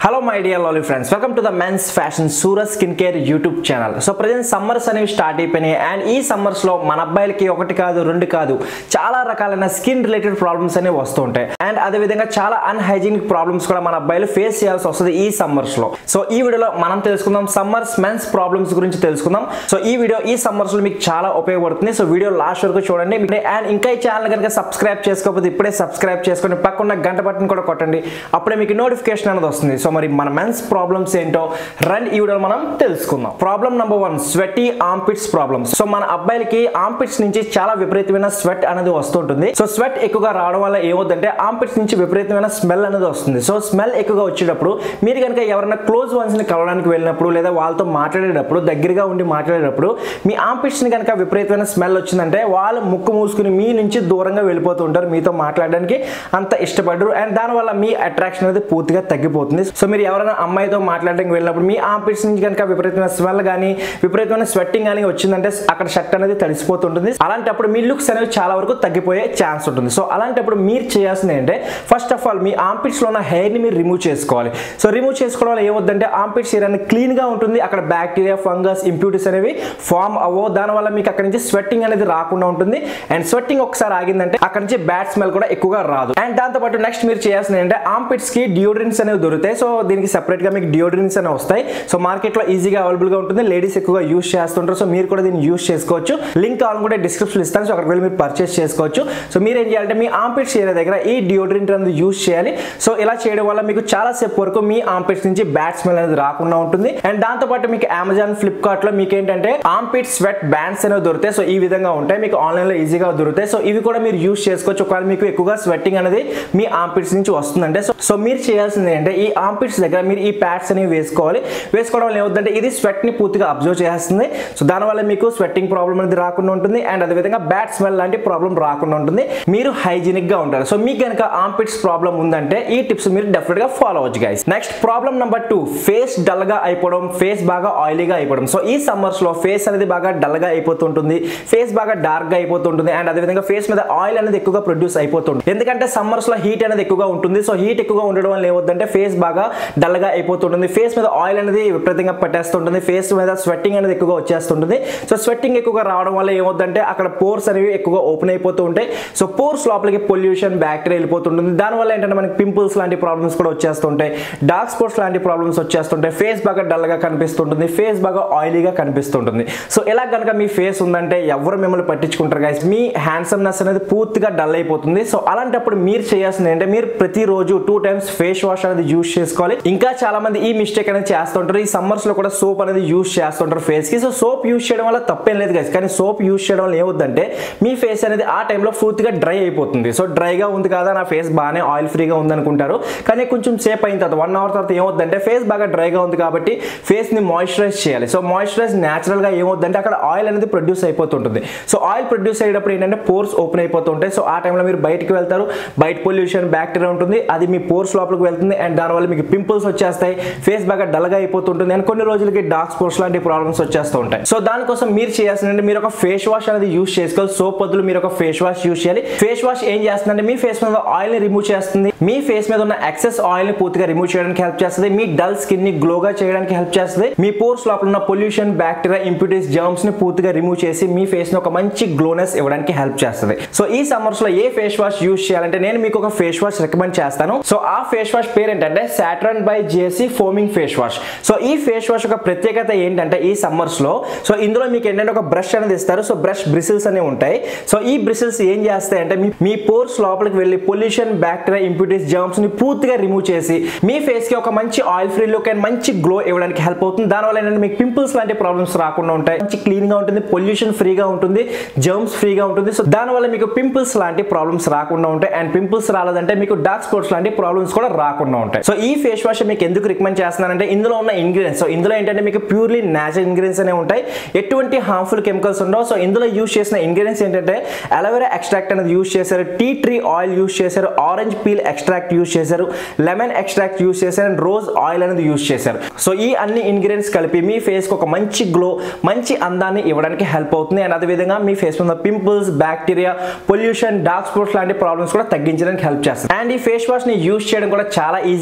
hello my dear lovely friends welcome to the men's fashion Surat skin care YouTube channel so present summers అనేవి start అయిపోయినాయి and ఈ summers లో మన అబ్బాయిలకి ఒకటి కాదు రెండు కాదు చాలా రకాలైన స్కిన్ రిలేటెడ్ ప్రాబ్లమ్స్ అనేవి వస్తూ ఉంటాయి అండ్ అదే విధంగా చాలా అన్హైజీనిక్ ప్రాబ్లమ్స్ కూడా మన అబ్బాయిలు ఫేస్ చేయాల్సి వస్తుంది ఈ సమ్మర్స్ లో సో ఈ వీడియోలో మనం తెలుసుకుందాం సమ్మర్స్ మెన్స్ ప్రాబ్లమ్స్ గురించి తెలుసుకుందాం సో ఈ వీడియో ఈ సమ్మర్స్ లో మీకు చాలా ఉపయోగపడుతుంది సో వీడియో లాస్ట్ వరకు చూడండి అండ్ ఇంకా ఈ ఛానల్ కనుక సబ్స్క్రైబ్ చేసుకోకపోతే ఇప్పుడే సబ్స్క్రైబ్ చేసుకొని పక్కన గంట బటన్ కూడా కొట్టండి అప్పుడే మీకు నోటిఫికేషన్ అనేది వస్తుంది సో మరి మన మెన్స్ ప్రాబ్లమ్స్ ఏంటో రన్ ఈ వీడియోలో మనం తెలుసుకుందాం problem number one sweaty armpits problems so మన అబ్బాయిలకి ఆంపిట్స్ నుంచి చాలా విపరీతమైన స్వెట్ అనేది వస్తుంటుంది సో స్వెట్ ఎక్కువగా రావడం వల్ల ఏమవుతుందంటే ఆంపిట్స్ నుంచి విపరీతమైన స్మెల్ అనేది వస్తుంది సో స్మెల్ ఎక్కువగా వచ్చేటప్పుడు మీరు కనుక ఎవరైనా క్లోజ్ వన్స్ ని కలవడానికి వెళ్ళినప్పుడు లేదా వాళ్ళతో మాట్లాడేటప్పుడు దగ్గరగా ఉండి మాట్లాడేటప్పుడు మీ ఆంపిట్స్ ని కనుక విపరీతమైన స్మెల్ వచ్చిందంటే వాళ్ళు ముక్కు మూసుకుని మీ నుంచి దూరంగా వెళ్ళిపోతూ ఉంటారు మీతో మాట్లాడడానికి అంత ఇష్టపడరు అండ్ దానివల్ల మీ అట్రాక్షన్ అనేది పూర్తిగా తగ్గిపోతుంది సో మీరు ఎవరైనా అమ్మాయితో మాట్లాడడానికి వెళ్ళినప్పుడు మీ ఆంపిట్స్ నుంచి కనుక విపరీతమైన స్మెల్ కానీ విపరీతమైన స్వెట్టింగ్ కానీ వచ్చిందంటే అక్కడ షర్ట్ అనేది తడిసిపోతుంటుంది అలాంటప్పుడు మీ లుక్స్ అనేవి చాలా వరకు తగ్గిపోయే ఛాన్స్ ఉంటుంది సో అలాంటప్పుడు మీరు చేయాల్సింది ఏంటంటే ఫస్ట్ ఆఫ్ ఆల్ మీ ఆంపిట్స్ లో ఉన్న హెయిర్ ని మీరు రిమూవ్ చేసుకోవాలి సో రిమూవ్ చేసుకోవడం వల్ల ఏమవుతుందంటే ఆంపిట్స్ హెయిర్ అనేది క్లీన్ గా ఉంటుంది అక్కడ బ్యాక్టీరియా ఫంగస్ ఇంప్యూరిటీస్ అనేవి ఫామ్ అవ్వవు దానివల్ల మీకు అక్కడ నుంచి స్వెట్టింగ్ అనేది రాకుండా ఉంటుంది అండ్ స్వెట్టింగ్ ఒకసారి ఆగిందంటే అక్కడ నుంచి బ్యాడ్ స్మెల్ కూడా ఎక్కువగా రాదు అండ్ దాంతో పాటు నెక్స్ట్ మీరు చేయాల్సింది ఏంటంటే ఆంపిట్స్ కి డియోడ్రెంట్స్ అనేవి దొరుకుతాయి సో దీనికి సెపరేట్ గా మీకు డియోడ్రెంట్స్ అనేవి వస్తాయి సో మార్కెట్ లో ఈజీగా అవైలబుల్ గా ఉంటుంది లేడీస్ ఎక్కువగా యూస్ చేస్తుంటారు సో మీరు కూడా దీన్ని యూస్ చేసుకోవచ్చు లింక్ కావాలనుకుంటే డిస్క్రిప్షన్ ఇస్తాను సో అక్కడికి వెళ్ళి మీరు పర్చేస్ చేసుకోవచ్చు సో మీరు ఏం చేయాలంటే మీ ఆంపిట్స్ ఏరియా దగ్గర ఈ డియోడ్రెంట్ అనేది యూస్ చేయాలి సో ఇలా చేయడం వల్ల మీకు చాలా సేపు వరకు మీ ఆంపిట్స్ నుంచి బ్యాడ్ స్మెల్ అనేది రాకుండా ఉంటుంది అండ్ దాంతో పాటు మీకు అమెజాన్ ఫ్లిప్కార్ట్ లో మీకు ఏంటంటే ఆంపిట్ స్వెట్ బ్యాండ్స్ అనేవి దొరుకుతాయి సో ఈ విధంగా ఉంటాయి మీకు ఆన్లైన్ లో ఈజీగా దొరుకుతాయి సో ఇవి కూడా మీరు యూస్ చేసుకోవచ్చు ఒకవేళ మీకు ఎక్కువగా స్వెట్టింగ్ అనేది మీ ఆంపిట్స్ నుంచి వస్తుందంటే సో సో మీరు చేయాల్సింది ఏంటంటే ఈ ఆంపిట్స్ దగ్గర మీరు ఈ ప్యాడ్స్ అనేవి వేసుకోవాలి వేసుకోవడం వల్ల ఏమవుతుందంటే ఇది స్వెట్ ని పూర్తిగా అబ్జర్వ్ చేస్తుంది సో దానివల్ల మీకు స్వెట్టింగ్ ప్రాబ్లం అనేది రాకుండా ఉంటుంది అండ్ అదేవిధంగా బ్యాడ్ స్మెల్ లాంటి ప్రాబ్లం రాకుండా ఉంటుంది మీరు హైజీనిక్ గా ఉంటారు సో మీకు కనుక ఆంపిట్స్ ప్రాబ్లం ఉందంటే ఈ టిప్స్ మీరు డెఫినెట్ గా ఫాలో అవ్వచ్చు guys next problem number two face dull గా అయిపోవడం ఫేస్ బాగా ఆయిలీగా అయిపోవడం సో ఈ సమ్మర్స్ లో ఫేస్ అనేది బాగా డల్ గా అయిపోతుంటుంది ఫేస్ బాగా డార్క్ గా అయిపోతుంటుంది అండ్ అదేవిధంగా ఫేస్ మీద ఆయిల్ అనేది ఎక్కువగా ప్రొడ్యూస్ అయిపోతుంది ఎందుకంటే సమ్మర్స్ లో హీట్ అనేది ఎక్కువగా ఉంటుంది సో హీట్ ఎక్కువగా ఉండడం వల్ల ఏమవుతుందంటే ఫేస్ బాగా డల్ గా అయిపోతుంటుంది ఫేస్ మీద ఆయిల్ అనేది విపరీతంగా పెట్టేస్తుంటుంది ఫేస్ మీద స్వెట్టింగ్ అనేది ఎక్కువగా వచ్చేస్తుంటుంది సో స్వెట్టింగ్ ఎక్కువగా రావడం వల్ల ఏమవుతుందంటే అక్కడ పోర్స్ అనేవి ఎక్కువగా ఓపెన్ అయిపోతూ ఉంటాయి సో పోర్స్ లోపలికి పొల్యూషన్ బ్యాక్టీరియా వెళ్ళిపోతుంటుంది దానివల్ల ఏంటంటే మనకి పింపుల్స్ లాంటి ప్రాబ్లమ్స్ కూడా వచ్చేస్తుంటాయి డార్క్ స్పాట్స్ లాంటి ప్రాబ్లమ్స్ వచ్చేస్తుంటాయి ఫేస్ బాగా డల్ గా కనిపిస్తుంటుంది ఫేస్ బాగా ఆయిలీగా కనిపిస్తుంటుంది సో ఇలా కనుక మీ ఫేస్ ఉందంటే ఎవరు మిమ్మల్ని పట్టించుకుంటారు గైస్ మీ హ్యాండ్సమ్నెస్ అనేది పూర్తిగా డల్ అయిపోతుంది సో అలాంటప్పుడు మీరు చేయాల్సింది ఏంటంటే మీరు ప్రతిరోజు టూ టైమ్స్ ఫేస్ వాష్ అనేది యూస్ చేసుకోవాలి ఇంకా చాలా మంది ఈ మిస్టేక్ అనేది చేస్తుంటారు ఈ సమ్మర్స్ లో కూడా సోప్ అనేది యూస్ చేస్తుంటారు ఫేస్ కి సో సోప్ యూస్ చేయడం వల్ల తప్పేం లేదు గైస్ కానీ సోప్ యూస్ చేయడం వల్ల ఏమవుతుందంటే మీ ఫేస్ అనేది ఆ టైంలో పూర్తిగా డ్రై అయిపోతుంది సో డ్రైగా ఉంది కదా నా ఫేస్ బాగానే ఆయిల్ ఫ్రీగా ఉంది అనుకుంటారు కానీ కొంచెం సేపు అయిన తర్వాత వన్ అవర్ తర్వాత ఏమవుతుందంటే ఫేస్ బాగా డ్రైగా ఉంది కాబట్టి ఫేస్ ని మాయిశ్చరైజ్ చేయాలి సో మాయిశ్చరైజ్ న్యాచురల్ గా ఏమవుతుందంటే అక్కడ ఆయిల్ అనేది ప్రొడ్యూస్ అయిపోతుంటుంది సో ఆయిల్ ప్రొడ్యూస్ అయ్యేటప్పుడు ఏంటంటే పోర్స్ ఓపెన్ అయిపోతుంటాయి సో ఆ టైంలో మీరు బయటికి వెళ్తారు బయట పొల్యూషన్ బ్యాక్టీరియా ఉంటుంది అది మీ పోర్స్ లోపలికి వెళ్తుంది అండ్ దానివల్ల మీకు పింపుల్స్ వచ్చేస్తాయి ఫేస్ బాగా డల్గా అయిపోతుంటుంది అండ్ కొన్ని రోజులకి డార్క్ స్పాట్స్ లాంటి ప్రాబ్లమ్స్ వచ్చేస్తూ ఉంటాయి సో దానికోసం మీరు చేయాల్సిందంటే మీరు ఒక ఫేస్ వాష్ అనేది యూస్ చేసుకోవాలి సోప్ బదులు మీరు ఒక ఫేస్ వాష్ యూస్ చేయాలి ఫేస్ వాష్ ఏం చేస్తుందంటే మీ ఫేస్ మీద ఆయిల్ ని రిమూవ్ చేస్తుంది మీ ఫేస్ మీద ఉన్న ఎక్సెస్ ఆయిల్ ని పూర్తిగా రిమూవ్ చేయడానికి హెల్ప్ చేస్తుంది మీ డల్ స్కిన్ ని గ్లోగా చేయడానికి హెల్ప్ చేస్తుంది మీ పోర్స్ లోపల ఉన్న పొల్యూషన్ బ్యాక్టీరియా ఇంప్యూరిటీస్ జర్మ్స్ ని పూర్తిగా రిమూవ్ చేసి మీ ఫేస్ ని ఒక మంచి గ్లోనెస్ ఇవ్వడానికి హెల్ప్ చేస్తుంది సో ఈ సమ్మర్స్ లో ఏ ఫేస్ వాష్ యూస్ చేయాలంటే నేను మీకు ఒక ఫేస్ వాష్ రికమెండ్ చేస్తాను సో ఆ ఫేస్ వాష్ పేరు ఏంటంటే Saturn by JC foaming face wash so ఈ ఫేస్ వాష్ ఒక ప్రత్యేకత ఏంటంటే ఈ సమ్మర్స్ లో సో ఇందులో మీకు ఏంటంటే ఒక బ్రష్ అనేది ఇస్తారు సో బ్రష్ బ్రిసిల్స్ అనేవి ఉంటాయి సో ఈ బ్రిసిల్స్ ఏం చేస్తాయి అంటే మీ పోర్స్ లోపలికి వెళ్ళి పొల్యూషన్ బ్యాక్టీరియా ఇంప్యూరిటీస్ జర్మ్స్ ని పూర్తిగా రిమూవ్ చేసి మీ ఫేస్ కి ఒక మంచి ఆయిల్ ఫ్రీ లుక్ అండ్ మంచి గ్లో ఇవ్వడానికి హెల్ప్ అవుతుంది దానివల్ల ఏంటంటే మీకు పింపుల్స్ లాంటి ప్రాబ్లమ్స్ రాకుండా ఉంటాయి మంచి క్లీన్ గా ఉంటుంది పొల్యూషన్ ఫ్రీగా ఉంటుంది జర్మ్స్ ఫ్రీగా ఉంటుంది సో దానివల్ల మీకు పింపుల్స్ లాంటి ప్రాబ్లమ్స్ రాకుండా ఉంటాయి అండ్ పింపుల్స్ రాలేదంటే మీకు డార్క్ స్పాట్స్ లాంటి ప్రాబ్లమ్స్ కూడా రాకుండా ఉంటాయి సో ఈ ఫేస్ వాష్ మీకు ఎందుకు రికమెండ్ చేస్తున్నానంటే ఇందులో ఉన్న ఇంగ్రీడియంట్స్ సో ఇందులో ఏంటంటే మీకు ప్యూర్లీ న్యాచురల్ ఇంగ్రీడియంట్స్ అనేవి ఉంటాయి ఎటువంటి హార్మ్ఫుల్ కెమికల్స్ ఉండవు సో ఇందులో యూస్ చేసిన ఇంగ్రీడియంట్స్ ఏంటంటే అలోవెరా ఎక్స్ట్రాక్ట్ అనేది యూస్ చేశారు టీ ట్రీ ఆయిల్ యూస్ చేశారు ఆరెంజ్ పీల్ ఎక్స్ట్రాక్ట్ యూస్ చేశారు లెమన్ ఎక్స్ట్రాక్ట్ యూస్ చేశారు అండ్ రోజ్ ఆయిల్ అనేది యూస్ చేశారు సో ఈ అన్ని ఇంగ్రీడియంట్స్ కలిపి మీ ఫేస్ కి ఒక మంచి గ్లో మంచి అందాన్ని ఇవ్వడానికి హెల్ప్ అవుతుంది అండ్ అదేవిధంగా మీ ఫేస్ మీద pimples bacteria pollution dark spots లాంటి ప్రాబ్లమ్స్ కూడా తగ్గించడానికి హెల్ప్ చేస్తుంది అండ్ ఈ ఫేస్ వాష్ ని యూస్ చేయడం కూడా చాలా ఈజీ గైస్ మీరు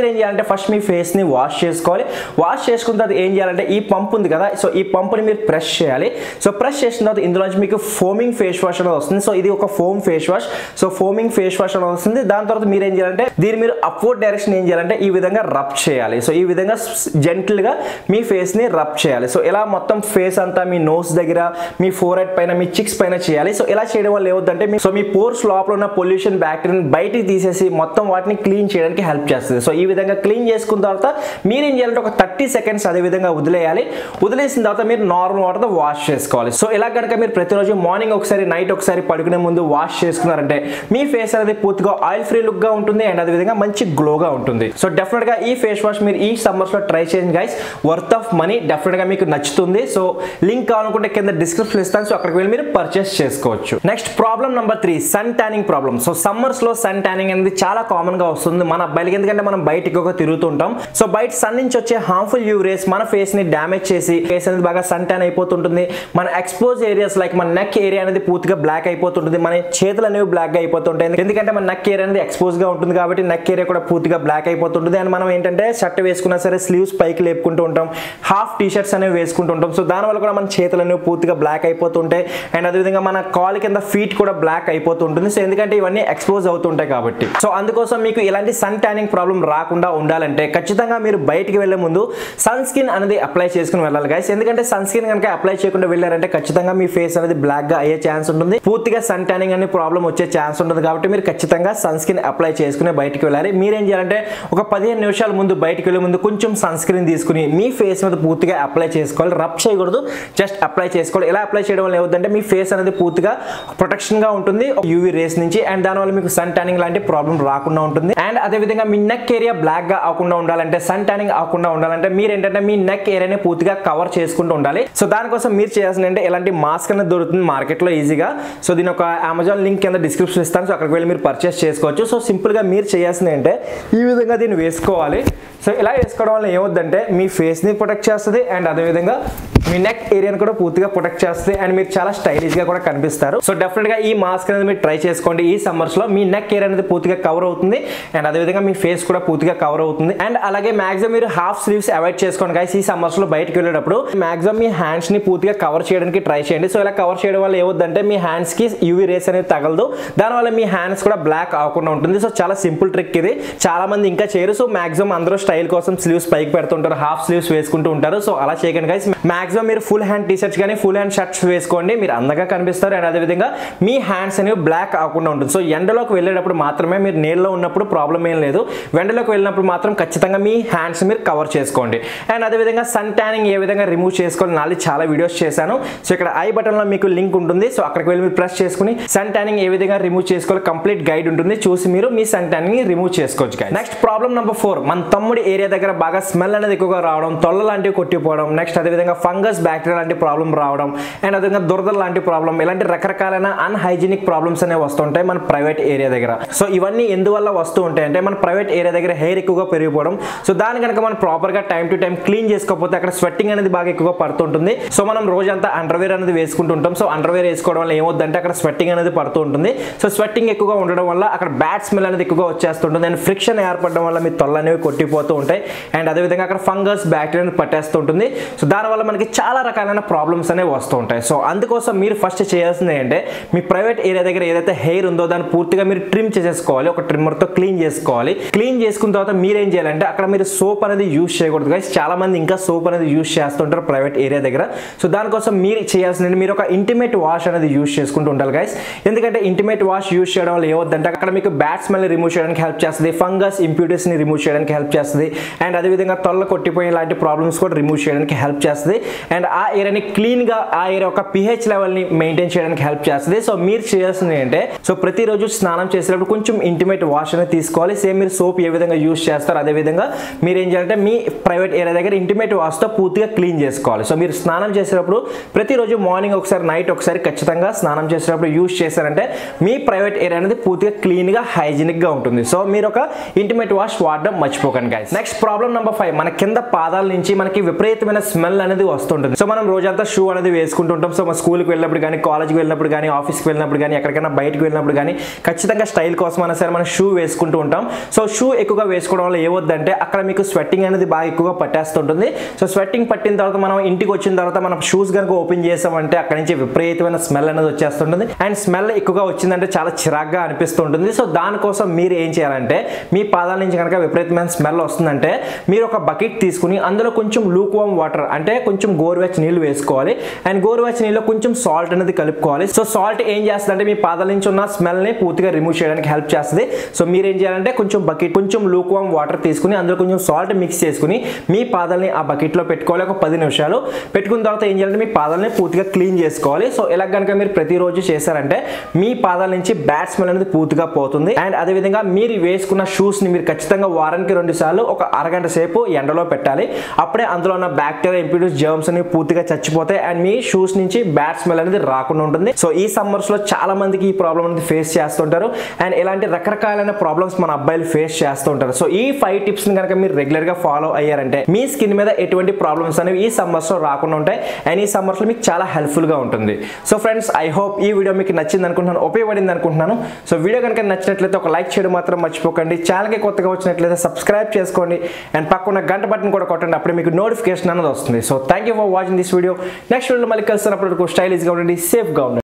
మీరేం చేయాలంటే ఫస్ట్ మీ ఫేస్ని వాష్ చేసుకోవాలి వాష్ చేసుకున్న తర్వాత ఏం చేయాలంటే ఈ పంప్ ఉంది కదా సో ఈ పంపుని మీరు ప్రెస్ చేయాలి సో ప్రెస్ చేసిన తర్వాత ఇందులోంచి మీకు ఫోమింగ్ ఫేస్ వాష్ అనేది వస్తుంది సో ఇది ఒక foam face wash so foaming face wash అనేది వస్తుంది దాని తర్వాత మీరు ఏం చేయాలంటే దీన్ని మీరు అప్వర్డ్ డైరెక్షన్ ఏం చేయాలంటే ఈ విధంగా రబ్ చేయాలి సో ఈ విధంగా జెంటిల్ గా మీ ఫేస్ ని రబ్ చేయాలి సో ఇలా మొత్తం ఫేస్ అంతా మీ నోస్ దగ్గర మీ ఫోర్ హెడ్ పైన మీ చిక్స్ పైన చేయాలి సో ఇలా చేయడం వల్ల ఏమవుతుందంటే మీ- సో మీ పోర్స్ లోపల ఉన్న పొల్యూషన్ బ్యాక్టీరియా బయటికి తీసేసి మొత్తం వాటిని క్లీన్ చేయడానికి హెల్ప్ చేస్తుంది సో ఈ విధంగా క్లీన్ చేసుకున్న తర్వాత మీరు ఏం చేయాలంటే ఒక థర్టీ సెకండ్స్ అదే విధంగా వదిలేయాలి వదిలేసిన తర్వాత మీరు నార్మల్ వాటర్తో వాష్ చేసుకోవాలి సో ఇలా కనుక మీరు ప్రతిరోజు మార్నింగ్ ఒకసారి నైట్ ఒకసారి పడుకునే ముందు వాష్ చేసుకున్నారంటే మీ ఫేస్ అనేది పూర్తిగా ఆయిల్ ఫ్రీ లుక్ గా ఉంటుంది అండ్ అదే విధంగా మంచి గ్లోగా ఉంటుంది సో డెఫినెట్ గా ఈ ఫేస్ వాష్ మీరు ఈ సమ్మర్స్ లో ట్రై చేయండి guys worth of money definite గా మీకు నచ్చుతుంది సో లింక్ కావాలనుకుంటే కింద డిస్క్రిప్షన్ ఇస్తాను సో అక్కడికి వెళ్ళి మీరు పర్చేస్ చేసుకోవచ్చు next problem number three sun tanning problem so summers లో సన్ ట్యానింగ్ అనేది చాలా కామన్ గా వస్తుంది మన అబ్బాయిలకి ఎందుకంటే మనం బయట ఎక్కువగా తిరుగుతుంటాం సో బయట సన్ నుంచి వచ్చే హార్మ్ఫుల్ యూ రేస్ మన ఫేస్ ని డ్యామేజ్ చేసి ఫేస్ అనేది బాగా సన్ ట్యాన్ అయిపోతుంటుంది మన ఎక్స్పోజ్ ఏరియాస్ లైక్ మన నెక్ ఏరియా అనేది పూర్తిగా బ్లాక్ అయిపోతుంటుంది మన చేతులు అనేవి బ్లాక్ గా అయిపోతుంటాయి ఎందుకంటే మన నెక్ ఏరియా అనేది ఎక్స్పోజ్ గా ఉంటుంది కాబట్టి నెక్ ఏరియా కూడా పూర్తిగా బ్లాక్ అయిపోతుంటుంది అండ్ మనం ఏంటంటే షర్ట్ వేసుకున్నా సరే స్లీవ్స్ పైకి లేపుకుంటూ ఉంటాం హాఫ్ టీ షర్ట్స్ అనేవి వేసుకుంటూ ఉంటాం సో దానివల్ల కూడా మన చేతులు అనేవి పూర్తిగా బ్లాక్ అయిపోతుంటాయి అండ్ అదేవిధంగా మన కాలు కింద ఫీట్ కూడా బ్లాక్ అయిపోతుంటుంది సో ఎందుకంటే ఇవన్నీ ఎక్స్పోజ్ అవుతుంటాయి కాబట్టి సో అందుకోసం మీకు ఇలాంటి సన్ ట్యానింగ్ ప్రాబ్లం రాకుండా ఉండాలంటే ఖచ్చితంగా మీరు బయటికి వెళ్లే ముందు సన్ స్కిన్ అనేది అప్లై చేసుకుని వెళ్ళాలి గైస్ ఎందుకంటే సన్ స్కిన్ కనుక అప్లై చేయకుండా వెళ్ళారంటే ఖచ్చితంగా మీ ఫేస్ అనేది బ్లాక్ గా అయ్యే ఛాన్స్ ఉంటుంది పూర్తిగా సన్ ట్యానింగ్ అనే ప్రాబ్లం వచ్చే ఛాన్స్ ఉంటుంది కాబట్టి మీరు ఖచ్చితంగా సన్ స్క్రీన్ అప్లై చేసుకుని బయటికి వెళ్ళాలి మీరేం చేయాలంటే ఒక పదిహేను నిమిషాల ముందు బయటికి వెళ్ళే ముందు కొంచెం సన్ స్క్రీన్ తీసుకుని మీ ఫేస్ మీద పూర్తిగా అప్లై చేసుకోవాలి రబ్ చేయకూడదు జస్ట్ అప్లై చేసుకోవాలి ఇలా అప్లై చేయడం వల్ల ఏమవుతుందంటే మీ ఫేస్ అనేది పూర్తిగా ప్రొటెక్షన్ గా ఉంటుంది యూవీ రేస్ నుంచి అండ్ దానివల్ల మీకు సన్ ట్యానింగ్ లాంటి ప్రాబ్లం రాకుండా ఉంటుంది అండ్ అదే విధంగా మీ నెక్ ఏరియా బ్లాక్ గా అవ్వకుండా ఉండాలంటే సన్ ట్యానింగ్ అవ్వకుండా ఉండాలంటే మీరు ఏంటంటే మీ నెక్ ఏరియాని పూర్తిగా కవర్ చేసుకుంటూ ఉండాలి సో దానికోసం మీరు చేయాల్సింది అంటే ఇలాంటి మాస్క్ అనేది దొరుకుతుంది మార్కెట్ లో ఈజీగా సో దీని ఒక అమెజాన్ లింక్ కింద డిస్క్రిప్షన్ ఇస్తాను సో అక్కడికి వెళ్ళి మీరు పర్చేస్ చేసుకోవచ్చు సో సింపుల్ గా మీరు చేయాల్సింది అంటే ఈ విధంగా దీన్ని వేసుకోవాలి సో ఇలా వేసుకోవడం వల్ల ఏమవుద్దంటే మీ ఫేస్ ని ప్రొటెక్ట్ చేస్తుంది అండ్ అదేవిధంగా మీ నెక్ ఏరియాని కూడా పూర్తిగా ప్రొటెక్ట్ చేస్తుంది అండ్ మీరు చాలా స్టైలిష్ గా కూడా కనిపిస్తారు సో డెఫినెట్ గా ఈ మాస్క్ అనేది మీరు ట్రై చేసుకోండి ఈ సమ్మర్స్ లో మీ నెక్ ఏరియా అనేది పూర్తిగా కవర్ అవుతుంది అండ్ అదేవిధంగా మీ ఫేస్ కూడా పూర్తిగా కవర్ అవుతుంది అండ్ అలాగే మాక్సిమం మీరు హాఫ్ స్లీవ్స్ అవాయిడ్ చేసుకోండి గైస్ ఈ సమ్మర్స్ లో బయటకు వెళ్ళేటప్పుడు మాక్సిమం మీ హ్యాండ్స్ ని పూర్తిగా కవర్ చేయడానికి ట్రై చేయండి సో ఇలా కవర్ చేయడం వల్ల ఏమవుద్దంటే మీ హ్యాండ్స్ కి యూవీ రేస్ అనేది తగలదు దానివల్ల మీ హ్యాండ్స్ కూడా బ్లాక్ అవ్వకుండా ఉంటుంది సో చాలా సింపుల్ ట్రిక్ ఇది చాలా మంది ఇంకా చేయరు సో మాక్సిమం అందరూ స్టైల్ కోసం స్లీవ్స్ పైకి పెడుతుంటారు హాఫ్ స్లీవ్స్ వేసుకుంటూ ఉంటారు సో అలా చేయకండి గైస్ మాక్సిమం మీరు ఫుల్ హ్యాండ్ టీ షర్ట్స్ కానీ ఫుల్ హ్యాండ్ షర్ట్స్ వేసుకోండి మీరు అందంగా కనిపిస్తారు అండ్ అదేవిధంగా మీ హ్యాండ్స్ అనేవి బ్లాక్ అవ్వకుండా ఉంటుంది సో ఎండలోకి వెళ్ళేటప్పుడు మాత్రమే మీరు నీళ్ళలో ఉన్నప్పుడు ప్రాబ్లం ఏం లేదు ఎండలోకి వెళ్ళినప్పుడు మాత్రం ఖచ్చితంగా మీ హ్యాండ్స్ మీరు కవర్ చేసుకోండి అండ్ అదేవిధంగా సన్ ట్యానింగ్ ఏ విధంగా రిమూవ్ చేసుకోవాలి నాలుగు చాలా వీడియోస్ చేశాను సో ఇక్కడ ఐ బటన్లో మీకు లింక్ ఉంటుంది సో అక్కడికి వెళ్ళి మీరు ప్రెస్ చేసుకుని సన్ ట్యానింగ్ ఏ విధంగా రిమూవ్ చేసుకోవాలి కంప్లీట్ గైడ్ ఉంటుంది చూసి మీరు మీ సన్ ట్యానింగ్ రిమూవ్ చేసుకోవచ్చు నెక్స్ట్ ప్రాబ్లం నెంబర్ ఫోర్ మన తమ్ముడి ఏరియా దగ్గర బాగా స్మెల్ అనేది ఎక్కువగా రావడం తొల్ల లాంటివి కొట్టిపోవడం నెక్స్ట్ అదేవిధంగా ఫంగస్ బ్యాక్టీరియా లాంటి ప్రాబ్లం రావడం అండ్ అదేవిధంగా దురద లాంటి ప్రాబ్లం ఇలాంటి రకరకాలైన అన్హైజీనిక్ ప్రాబ్లమ్స్ అనేవి వస్తుంటాయి మన ప్రైవేట్ ఏరియా దగ్గర సో ఇవన్నీ ఎందువల్ల వస్తూ ఉంటాయి అంటే మన ప్రైవేట్ ఏరియా దగ్గర హెయిర్ ఎక్కువగా పెరిగిపోవడం సో దాని కనుక మనం ప్రాపర్ గా టైం టు టైం క్లీన్ చేసుకోకపోతే అక్కడ స్వెట్టింగ్ అనేది బాగా ఎక్కువగా పడుతుంటుంది సో మనం రోజంతా అండర్వేర్ అనేది వేసుకుంటుంటాం సో అండర్వేర్ వేసుకోవడం వల్ల ఏమవుతుందంటే అక్కడ స్వెట్టింగ్ అనేది పడుతూ ఉంటుంది సో స్వెట్టింగ్ ఎక్కువగా ఉండడం వల్ల అక్కడ బ్యాడ్ స్మెల్ అనేది ఎక్కువగా వచ్చేస్తుంటుంది అండ్ ఫ్రిక్షన్ ఏర్పడడం వల్ల మీ తొల్ల అనేవి కొట్టిపోతూ ఉంటాయి అండ్ అదేవిధంగా అక్కడ ఫంగస్ బ్యాక్టీరియా అనేది పట్టేస్తూ ఉంటుంది సో దానివల్ల మనకి చాలా రకాలైన ప్రాబ్లమ్స్ అనేవి వస్తూ ఉంటాయి సో అందుకోసం మీరు ఫస్ట్ చేయాల్సింది ఏంటంటే మీ ప్రైవేట్ ఏరియా దగ్గర ఏదైతే హెయిర్ ఉందో దాన్ని పూర్తిగా మీరు ట్రిమ్ చేసేసుకోవాలి ఒక ట్రిమ్మర్తో క్లీన్ చేసుకోవాలి క్లీన్ చేసుకున్న తర్వాత మీరు ఏం చేయాలంటే అక్కడ మీరు సోప్ అనేది యూస్ చేయకూడదు గైస్ చాలా మంది ఇంకా సోప్ అనేది యూస్ చేస్తుంటారు ప్రైవేట్ ఏరియా దగ్గర సో దానికోసం మీరు చేయాల్సింది మీరు ఒక ఇంటిమేట్ వాష్ అనేది యూస్ చేసుకుంటూ ఉండాలి గైస్ ఎందుకంటే ఇంటిమేట్ వాష్ యూస్ చేయడం వల్ల ఏమవుతుందంటే అక్కడ మీకు బ్యాడ్ స్మెల్ రిమూవ్ చేయడానికి హెల్ప్ చేస్తుంది ఫంగస్ ఇంప్యూరిటీస్ ని రిమూవ్ చేయడానికి హెల్ప్ చేస్తుంది అండ్ అదేవిధంగా తొల్ల కొట్టిపోయే లాంటి ప్రాబ్లమ్స్ కూడా రిమూవ్ చేయడానికి హెల్ప్ చేస్తుంది అండ్ ఆ ఏరియాని క్లీన్ గా ఆ ఏరియా ఒక పిహెచ్ లెవెల్ ని మెయింటైన్ చేయడానికి హెల్ప్ చేస్తుంది సో మీరు చేయాల్సింది ఏంటంటే సో ప్రతిరోజు స్నానం చేసేటప్పుడు కొంచెం ఇంటిమేట్ వాష్ అనేది తీసుకోవాలి సేమ్ మీరు సోప్ ఏ విధంగా యూస్ చేస్తారో అదే విధంగా మీరు ఏం చేయాలంటే మీ ప్రైవేట్ ఏరియా దగ్గర ఇంటిమేట్ వాష్తో పూర్తిగా క్లీన్ చేసుకోవాలి సో మీరు స్నానం చేసేటప్పుడు ప్రతిరోజు మార్నింగ్ ఒకసారి నైట్ ఒకసారి ఖచ్చితంగా స్నానం చేసేటప్పుడు యూస్ చేశారంటే మీ ప్రైవేట్ ఏరియా అనేది పూర్తిగా క్లీన్గా హైజీనిక్గా ఉంటుంది సో మీరు ఒక ఇంటిమేట్ వాష్ వాడడం మర్చిపోకండి guys next problem number five మన కింద పాదాల నుంచి మనకి విపరీతమైన స్మెల్ అనేది వస్తుంటుంది సో మనం రోజంతా షూ అనేది వేసుకుంటుంటాం సో మన స్కూల్కి వెళ్ళినప్పుడు కానీ కాలేజ్కి వెళ్ళినప్పుడు కానీ ఆఫీస్కి వెళ్ళినప్పుడు కానీ ఎక్కడికైనా బయటకు వెళ్ళినప్పుడు కానీ ఖచ్చితంగా స్టైల్ కోసం అయినా సరే మనం షూ వేసుకుంటూ ఉంటాం సో షూ ఎక్కువగా వేసుకోవడం వల్ల ఏమవుద్దంటే అక్కడ మీకు స్వెట్టింగ్ అనేది బాగా ఎక్కువగా పట్టేస్తుంటుంది సో స్వెట్టింగ్ పట్టిన తర్వాత మనం ఇంటికి వచ్చిన తర్వాత మనం షూస్ కనుక ఓపెన్ చేసామంటే అక్కడ నుంచి విపరీతమైన స్మెల్ అనేది వచ్చేస్తుంటుంది అండ్ స్మెల్ ఎక్కువగా వచ్చిందంటే చాలా చిరాగ్గా అనిపిస్తుంటుంది సో దానికోసం మీరు ఏం చేయాలంటే మీ పాదాల నుంచి కనుక విపరీతమైన స్మెల్ వస్తుందంటే మీరు ఒక బకెట్ తీసుకుని అందులో కొంచెం లూక్ వామ్ వాటర్ అంటే కొంచెం గోరువెచ్చ నీళ్ళు వేసుకోవాలి అండ్ గోరువెచ్చ నీళ్ళు కొంచెం సాల్ట్ అనేది కలుపుకోవాలి సో సాల్ట్ ఏం చేస్తుందంటే మీ పాదాల నుంచి ఉన్న స్మెల్ ని పూర్తిగా రిమూవ్ చేయడానికి హెల్ప్ చేస్తుంది సో మీరు ఏం చేయాలంటే కొంచెం బకెట్ కొంచెం లూక్ వామ్ వాటర్ తీసుకుని అందులో కొంచెం సాల్ట్ మిక్స్ చేసుకుని మీ పాదాలని ఆ బకెట్ లో పెట్టుకోవాలి ఒక పది నిమిషాలు పెట్టుకున్న తర్వాత ఏం చేయాలంటే మీ పాదాలని పూర్తిగా క్లీన్ చేసుకోవాలి సో ఇలా కనుక మీరు ప్రతిరోజు చేశారంటే మీ పాదాల నుంచి బ్యాడ్ స్మెల్ అనేది పూర్తిగా పోతుంది అండ్ అదేవిధంగా మీరు వేసుకున్న షూస్ ని మీరు ఖచ్చితంగా వారానికి రెండు సార్లు ఒక అరగంట సేపు ఎండలో పెట్టాలి అప్పుడే అందులో ఉన్న బ్యాక్టీరియా ఇంప్యూరిటీస్ జర్మ్స్ అనేవి పూర్తిగా చచ్చిపోతాయి అండ్ మీ షూస్ నుంచి బ్యాడ్ స్మెల్ అనేది రాకుండా ఉంటుంది సో ఈ సమ్మర్స్ లో చాలా మందికి ఈ ప్రాబ్లం అనేది ఫేస్ చేస్తుంటారు అండ్ ఇలాంటి రకరకాలైన ప్రాబ్లమ్స్ మన అబ్బాయిలు ఫేస్ చేస్తూ ఉంటారు సో ఈ ఫైవ్ టిప్స్ ని కనుక మీరు రెగ్యులర్ గా ఫాలో అయ్యారంటే మీ స్కిన్ మీద ఎటువంటి ప్రాబ్లమ్స్ అనేవి ఈ సమ్మర్స్ లో రాకుండా ఉంటాయి అండ్ ఈ సమ్మర్స్ లో మీకు చాలా హెల్ప్ఫుల్ గా ఉంటుంది సో ఫ్రెండ్స్ ఐ హోప్ ఈ వీడియో మీకు నచ్చింది అనుకుంటున్నాను ఉపయోగపడింది అనుకుంటున్నాను సో వీడియో కనుక నచ్చినట్లయితే ఒక లైక్ చేయడం మాత్రం మర్చిపోకండి ఛానల్కి కొత్తగా వచ్చినట్లయితే సబ్స్క్రైబ్ చేసుకోండి అండ్ పక్కన గంట బటన్ కూడా కొట్టండి అప్పుడు మీకు నోటిఫికేషన్ అనేది వస్తుంది so thank you for watching this video next video మళ్ళీ కలిసినప్పుడు స్టైలిష్గా ఉండండి సేఫ్గా ఉండండి